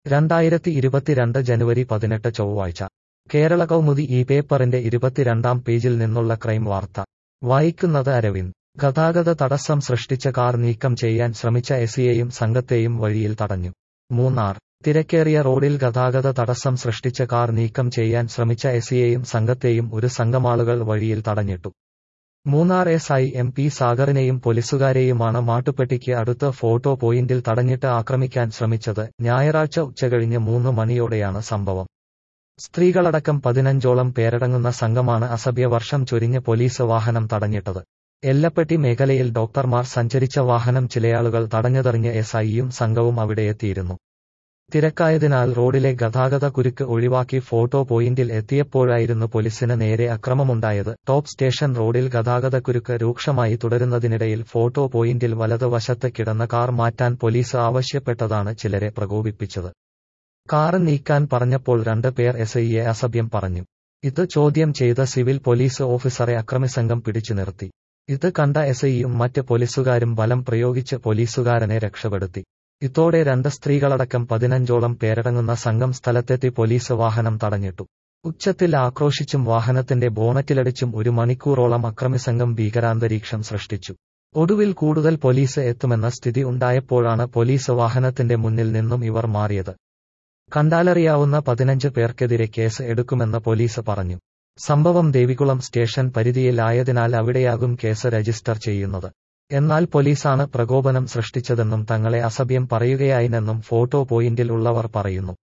രണ്ടായിരത്തി ഇരുപത്തിരണ്ട് ജനുവരി പതിനെട്ട് ചൊവ്വാഴ്ച കേരള കൗമുദി ഈ പേപ്പറിന്റെ ഇരുപത്തിരണ്ടാം പേജിൽ നിന്നുള്ള ക്രൈം വാർത്ത വായിക്കുന്നത് അരവിന്ദ് ഗതാഗത തടസ്സം സൃഷ്ടിച്ച കാർ നീക്കം ചെയ്യാൻ ശ്രമിച്ച എസിയെയും സംഘത്തെയും വഴിയിൽ തടഞ്ഞു മൂന്നാർ തിരക്കേറിയ റോഡിൽ ഗതാഗത തടസ്സം സൃഷ്ടിച്ച കാർ നീക്കം ചെയ്യാൻ ശ്രമിച്ച എസിയെയും സംഘത്തെയും ഒരു സംഘമാളുകൾ വഴിയിൽ തടഞ്ഞിട്ടു Munnar S I M P സാഗറിനെയും പോലീസുകാരെയുമാണ് മാട്ടുപ്പെട്ടിക്ക് അടുത്ത് ഫോട്ടോ പോയിന്റിൽ തടഞ്ഞിട്ട് ആക്രമിക്കാൻ ശ്രമിച്ചത് ഞായറാഴ്ച ഉച്ചകഴിഞ്ഞ് മൂന്ന് മണിയോടെയാണ് സംഭവം സ്ത്രീകളടക്കം പതിനഞ്ചോളം പേരടങ്ങുന്ന സംഘമാണ് അസഭ്യവർഷം ചൊരിഞ്ഞ് പോലീസ് വാഹനം തടഞ്ഞിട്ടത് എല്ലപ്പെട്ടി മേഖലയിൽ ഡോക്ടർമാർ സഞ്ചരിച്ച വാഹനം ചിലയാളുകൾ തടഞ്ഞുതെറിഞ്ഞ് എസ് ഐയും സംഘവും അവിടെയെത്തിയിരുന്നു തിരക്കായതിനാൽ റോഡിലെ ഗതാഗത കുരുക്ക് ഒഴിവാക്കി ഫോട്ടോ പോയിന്റിൽ എത്തിയപ്പോഴായിരുന്നു പോലീസിന് നേരെ അക്രമമുണ്ടായത് ടോപ്പ് സ്റ്റേഷൻ റോഡിൽ ഗതാഗതക്കുരുക്ക് രൂക്ഷമായി തുടരുന്നതിനിടയിൽ ഫോട്ടോ പോയിന്റിൽ വലതുവശത്ത് കിടന്ന കാർ മാറ്റാൻ പോലീസ് ആവശ്യപ്പെട്ടതാണ് ചിലരെ പ്രകോപിപ്പിച്ചത് കാർ നീക്കാൻ പറഞ്ഞപ്പോൾ രണ്ട് പേർ എസ് ഐയെ അസഭ്യം പറഞ്ഞു ഇത് ചോദ്യം ചെയ്ത സിവിൽ പോലീസ് ഓഫീസറെ അക്രമിസംഘം പിടിച്ചു നിർത്തി ഇത് കണ്ട എസ് ഐയും മറ്റ് പോലീസുകാരും ബലം പ്രയോഗിച്ച് പോലീസുകാരനെ രക്ഷപ്പെടുത്തി ഇതോടെ രണ്ട് സ്ത്രീകളടക്കം പതിനഞ്ചോളം പേരടങ്ങുന്ന സംഘം സ്ഥലത്തെത്തി പോലീസ് വാഹനം തടഞ്ഞിട്ടു ഉച്ചത്തിൽ ആക്രോശിച്ചും വാഹനത്തിന്റെ ബോണറ്റിലടിച്ചും ഒരു മണിക്കൂറോളം അക്രമിസംഘം ഭീകരാന്തരീക്ഷം സൃഷ്ടിച്ചു ഒടുവിൽ കൂടുതൽ പോലീസ് എത്തുമെന്ന സ്ഥിതി ഉണ്ടായപ്പോഴാണ് പോലീസ് വാഹനത്തിന്റെ മുന്നിൽ നിന്നും ഇവർ മാറിയത് കണ്ടാലറിയാവുന്ന പതിനഞ്ച് പേർക്കെതിരെ കേസ് എടുക്കുമെന്ന് പോലീസ് പറഞ്ഞു സംഭവം ദേവികുളം സ്റ്റേഷൻ പരിധിയിലായതിനാൽ അവിടെയാകും കേസ് രജിസ്റ്റർ ചെയ്യുന്നത് എന്നാൽ പോലീസാണ് പ്രകോപനം സൃഷ്ടിച്ചതെന്നും തങ്ങളെ അസഭ്യം പറയുകയായിനെന്നും ഫോട്ടോ പോയിന്റിൽ ഉള്ളവർ പറയുന്നു